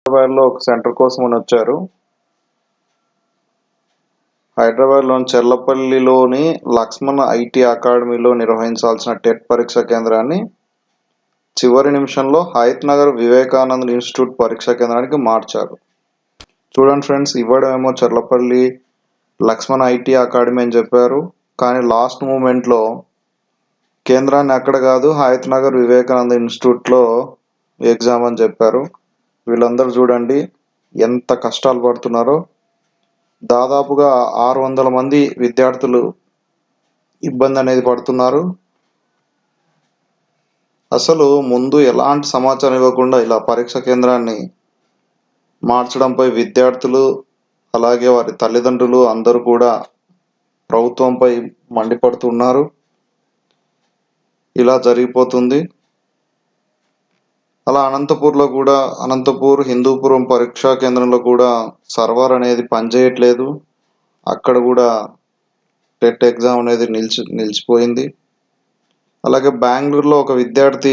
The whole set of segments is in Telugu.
హైదరాబాద్లో ఒక సెంటర్ కోసం అని వచ్చారు హైదరాబాద్లోని చెర్లపల్లిలోని లక్ష్మణ్ ఐటీ అకాడమీలో నిర్వహించాల్సిన టెట్ పరీక్షా కేంద్రాన్ని చివరి నిమిషంలో హయత్ నగర్ వివేకానంద్ ఇన్స్టిట్యూట్ పరీక్షా కేంద్రానికి మార్చారు చూడండి ఫ్రెండ్స్ ఇవ్వడమేమో చెర్లపల్లి లక్ష్మణ్ ఐటీ అకాడమీ అని చెప్పారు కానీ లాస్ట్ మూమెంట్లో కేంద్రాన్ని అక్కడ కాదు హయత్ నగర్ వివేకానంద ఇన్స్టిట్యూట్లో ఎగ్జామ్ అని చెప్పారు వీళ్ళందరూ చూడండి ఎంత కష్టాలు పడుతున్నారో దాదాపుగా ఆరు వందల మంది విద్యార్థులు ఇబ్బంది అనేది పడుతున్నారు అసలు ముందు ఎలాంటి సమాచారం ఇవ్వకుండా ఇలా పరీక్ష కేంద్రాన్ని మార్చడంపై విద్యార్థులు అలాగే వారి తల్లిదండ్రులు అందరూ కూడా ప్రభుత్వంపై మండిపడుతున్నారు ఇలా జరిగిపోతుంది అలా అనంతపూర్లో కూడా అనంతపూర్ హిందూపురం పరీక్షా కేంద్రంలో కూడా సర్వర్ అనేది పనిచేయట్లేదు అక్కడ కూడా టెట్ ఎగ్జామ్ అనేది నిలిచి నిలిచిపోయింది అలాగే బెంగళూరులో ఒక విద్యార్థి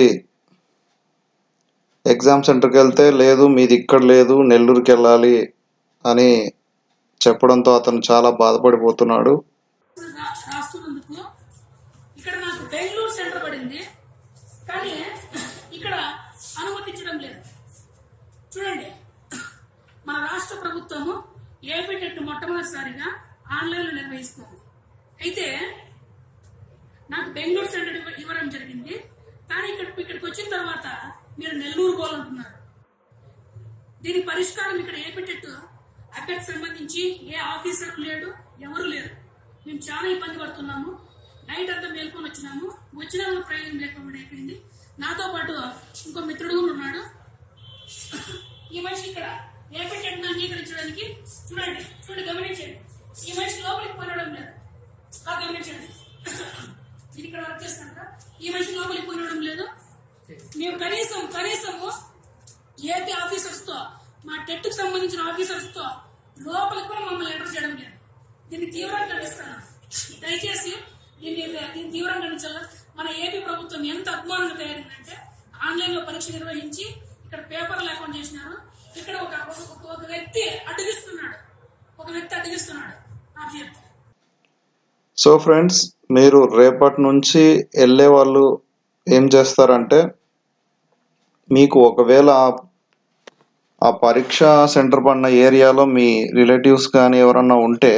ఎగ్జామ్ సెంటర్కి వెళ్తే లేదు మీది ఇక్కడ లేదు నెల్లూరుకి వెళ్ళాలి అని చెప్పడంతో అతను చాలా బాధపడిపోతున్నాడు రా- రాస్తున్నందుకు ఇక్కడ నాకు బెంగళూరు సెంటర్ పడింది కానీ ఇక్కడ అనుమతించడం లేదు చూడండి మన రాష్ట్ర ప్రభుత్వము ఏపీ టెట్ మొట్టమొదటిసారిగా ఆన్లైన్లో నిర్వహిస్తుంది అయితే నాకు బెంగళూరు సెంటర్ ఇవ్వ- ఇవ్వడం జరిగింది కానీ ఇక్కడ ఇక్కడికి వచ్చిన తర్వాత మీరు నెల్లూరు పోవాలంటున్నారు దీని పరిష్కారం ఇక్కడ ఏపీ టెట్ అభ్యర్థి సంబంధించి ఏ ఆఫీసర్ లేడు ఎవరు లేరు మేము చాలా ఇబ్బంది పడుతున్నాము నైట్ అంతా మేల్కొని వచ్చినాము వచ్చినా కూడా ప్రయోజనం లేకుండా అయిపోయింది నాతో పాటు ఇంకో మిత్రుడు కూడా ఉన్నాడు ఈ మనిషి ఇక్కడ ఏపీ టెట్ అంగీకరించడానికి చూడండి చూడండి గమనించండి ఈ మనిషి లోపలికి పోనడం లేదు బాగా గమనించండి ఇది ఇక్కడ వర్క్ చేస్తాను కదా ఈ మనిషి లోపలికి పోనడం లేదు మేము కనీసం కనీసము ఏపీ ఆఫీసర్స్ తో మా టెట్ కు సంబంధించిన ఆఫీసర్స్ తో లోపలికి కూడా మమ్మల్ని లెటర్ చేయడం లేదు దీన్ని తీవ్రంగా ఖండిస్తాను దయచేసి దీన్ని దీన్ని తీవ్రంగా ఖండించాలి మన ఏపీ ప్రభుత్వం ఎంత అభిమానంగా తయారైందంటే ఆన్లైన్ లో పరీక్ష నిర్వహించి ఇక్కడ పేపర్ లేకుండా చేసినారు ఇక్కడ ఒక ఒక- ఒక వ్యక్తి అడ్డగిస్తున్నాడు ఒక వ్యక్తి అడ్డగిస్తున్నాడు అభ్యర్థి సో ఫ్రెండ్స్ మీరు రేపటి నుంచి వెళ్ళే వాళ్ళు ఏం చేస్తారంటే మీకు ఒకవేళ ఆ- ఆ పరీక్ష సెంటర్ పడిన ఏరియాలో మీ రిలేటివ్స్ కానీ ఎవరన్నా ఉంటే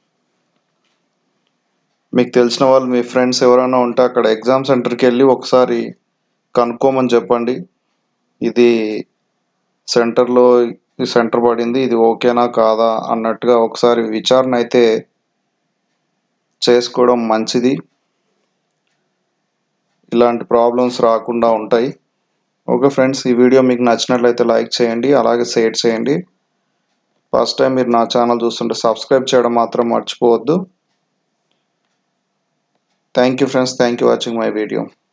మీకు తెలిసిన వాళ్ళు మీ ఫ్రెండ్స్ ఎవరైనా ఉంటే అక్కడ ఎగ్జామ్ సెంటర్కి వెళ్ళి ఒకసారి కనుక్కోమని చెప్పండి ఇది సెంటర్లో ఈ సెంటర్ పడింది ఇది ఓకేనా కాదా అన్నట్టుగా ఒకసారి విచారణ అయితే చేసుకోవడం మంచిది ఇలాంటి ప్రాబ్లమ్స్ రాకుండా ఉంటాయి ఓకే ఫ్రెండ్స్ ఈ వీడియో మీకు నచ్చినట్లయితే లైక్ చేయండి అలాగే షేర్ చేయండి ఫస్ట్ టైం మీరు నా ఛానల్ చూస్తుంటే సబ్స్క్రైబ్ చేయడం మాత్రం మర్చిపోవద్దు thank you friends thank you watching my video